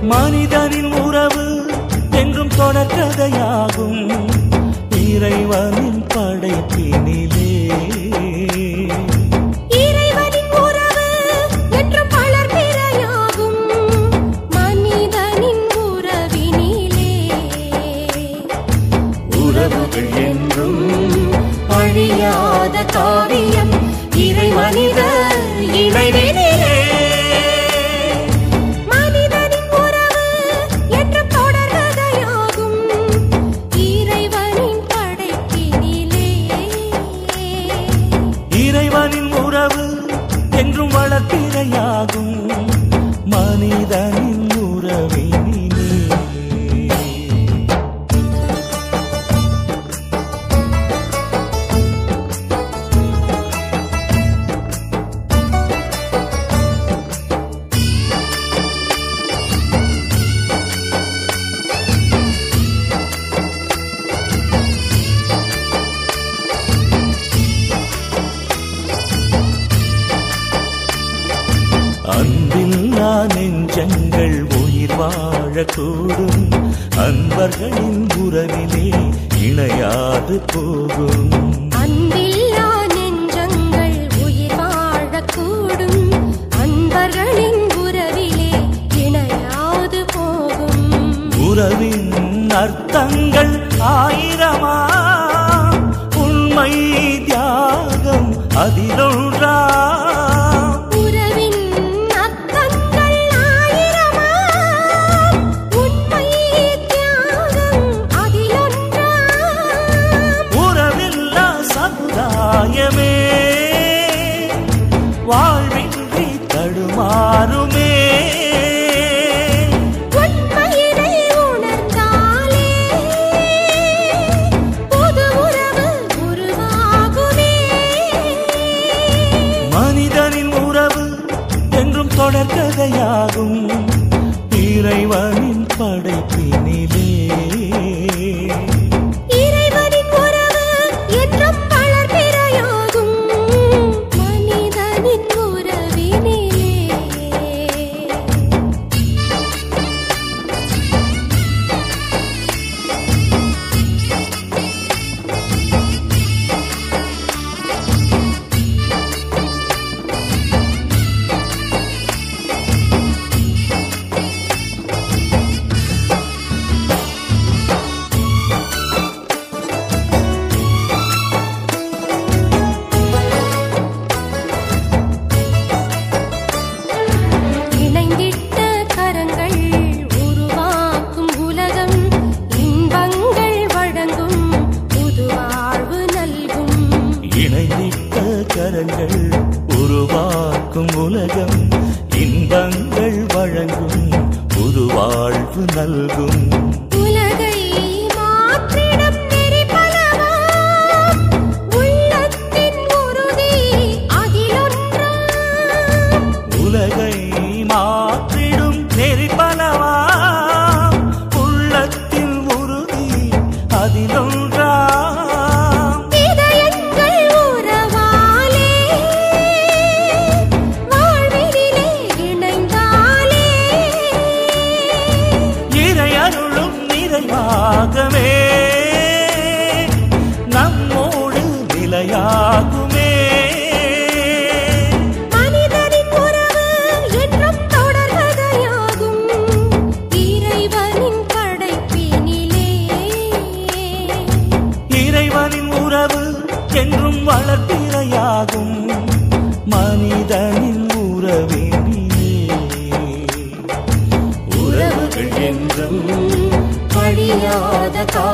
மனிதனின் உறவு என்றும் தொடர்கதையாகும் இறைவனின் படைப்பினிலே இறைவனின் உறவு என்றும் வளர்பிறையாகும் மனிதனின் உறவினிலே உறவுகள் என்றும் அழியாத காவியம் இறைமனித இணைவினிலே மனிதனின் உறவு என்றும் தொடர்கதையாகும் இறைவனின் படைப்பினிலே இறைவனின் உறவு என்றும் வளர்ப்பிறையாகும் மனிதனின் உறவினிலே அன்பில்லா நெஞ்சங்கள் உயிர் வாழக்கூடும் அன்பர்களின் உறவிலே இணையாது போகும் அன்பில்லா நெஞ்சங்கள் உயிர் வாழக்கூடும் அன்பர்களின் உறவிலே இணையாது போகும் உறவின் அர்த்தங்கள் ஆயிரமா உண்மை தியாகம் அதிலொன்றா உறவின் அர்த்தங்கள் ஆயிரமா உண்மை தியாகம் அதிலொன்றாம் உறவில்லா சமுதாயமே வாழ்வின்றி தடுமாறுமே உண்மையினை உணர்ந்தாலே புது உறவு உருவாகுமே மனிதனின் உறவு என்றும் தொடர்கதையாகும் இறைவனின் படைப்பினிலே இறைவனின் உறவு என்றும் வளர்பிறையாகும் மனிதனின் உறவினிலே இணைந்திட்ட கரங்கள் உருவாக்கும் உலகம் இன்பங்கள் வழங்கும் புது வாழ்வு நல்கும் இணைந்திட்ட கரங்கள் உருவாக்கும் உலகம் இன்பங்கள் வழங்கும் புது வாழ்வு நல்கும் உலகை மாற்றிடும் நெறி பலவாம் உள்ளத்தின் உறுதி அதிலொன்றாம் உலகை மாற்றிடும் நெறிப்பலவா உள்ளத்தின் உறுதி அதிலொன்றாம் இதயங்கள் உறவாலே வாழ்வினிலே இணைந்தாலே இறையருளும் நிறைவாகவே நம்மோடு நிலையாகுமே மனிதனின் உறவு என்றும் தொடர்வதையாகும் இறைவனின் படைப்பினிலே இறைவனின் உறவு என்றும் வளர்ப்பிறையாகும் மனிதனின் உறவினிலே உறவுகள் என்றும் அழியாத கா